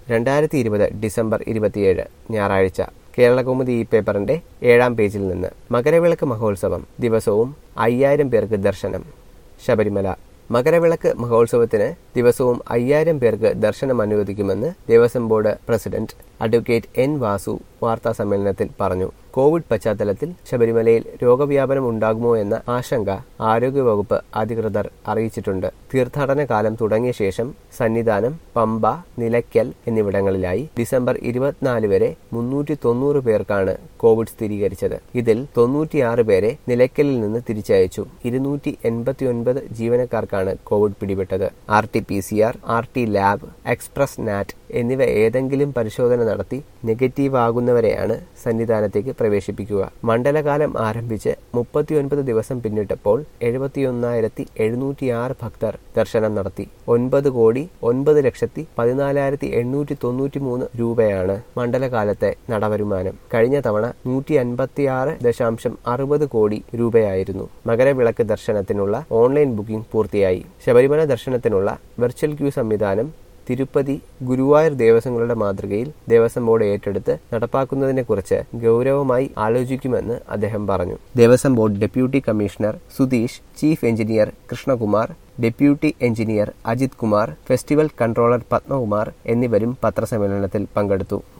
രണ്ടായിരത്തി ഇരുപത് ഡിസംബർ ഇരുപത്തിയേഴ് ഞായറാഴ്ച കേരളകൗമുദി ഈ പേപ്പറിന്റെ ഏഴാം പേജിൽ നിന്ന് മകരവിളക്ക് മഹോത്സവം ദിവസവും അയ്യായിരം പേർക്ക് ദർശനം ശബരിമല മകരവിളക്ക് മഹോത്സവത്തിന് ദിവസവും അയ്യായിരം പേർക്ക് ദർശനം അനുവദിക്കുമെന്ന് Devaswom board president advocate N Vasu വാർത്താ സമ്മേളനത്തിൽ പറഞ്ഞു കോവിഡ് പശ്ചാത്തലത്തിൽ ശബരിമലയിൽ രോഗവ്യാപനം ഉണ്ടാകുമോ എന്ന ആശങ്ക ആരോഗ്യവകുപ്പ് അധികൃതർ അറിയിച്ചിട്ടുണ്ട് തീർത്ഥാടന കാലം തുടങ്ങിയ ശേഷം സന്നിധാനം പമ്പ നിലയ്ക്കൽ എന്നിവിടങ്ങളിലായി ഡിസംബർ ഇരുപത്തിനാല് വരെ മുന്നൂറ്റി തൊണ്ണൂറ് പേർക്കാണ് കോവിഡ് സ്ഥിരീകരിച്ചത് ഇതിൽ തൊണ്ണൂറ്റിയാറ് പേരെ നിലയ്ക്കലിൽ നിന്ന് തിരിച്ചയച്ചു ഇരുന്നൂറ്റി എൺപത്തിയൊൻപത് ജീവനക്കാർക്കാണ് കോവിഡ് പിടിപെട്ടത് R T P C R R T lab express NAT എന്നിവ ഏതെങ്കിലും പരിശോധന നടത്തി നെഗറ്റീവ് ആകുന്നവരെയാണ് സന്നിധാനത്തേക്ക് പ്രവേശിപ്പിക്കുക മണ്ഡലകാലം ആരംഭിച്ച് മുപ്പത്തിയൊൻപത് ദിവസം പിന്നിട്ടപ്പോൾ എഴുപത്തിയൊന്നായിരത്തി എഴുന്നൂറ്റിയാറ് ഭക്തർ ദർശനം നടത്തി ഒൻപത് കോടി ഒൻപത് ലക്ഷത്തി പതിനാലായിരത്തി എണ്ണൂറ്റി തൊണ്ണൂറ്റി മൂന്ന് രൂപയാണ് മണ്ഡലകാലത്തെ നടവരുമാനം കഴിഞ്ഞ തവണ നൂറ്റി അൻപത്തിയാറ് ദശാംശം അറുപത് കോടി രൂപയായിരുന്നു മകരവിളക്ക് ദർശനത്തിനുള്ള ഓൺലൈൻ ബുക്കിംഗ് പൂർത്തിയായി ശബരിമല ദർശനത്തിനുള്ള വെർച്വൽ ക്യൂ സംവിധാനം തിരുപ്പതി ഗുരുവായൂർ ദേവസ്വങ്ങളുടെ മാതൃകയിൽ ദേവസ്വം ബോർഡ് ഏറ്റെടുത്ത് നടപ്പാക്കുന്നതിനെക്കുറിച്ച് ഗൗരവമായി ആലോചിക്കുമെന്ന് അദ്ദേഹം പറഞ്ഞു Devaswom board deputy commissioner Sudheesh chief engineer Krishnakumar deputy engineer Ajith Kumar festival controller Padmakumar എന്നിവരും പത്രസമ്മേളനത്തിൽ പങ്കെടുത്തു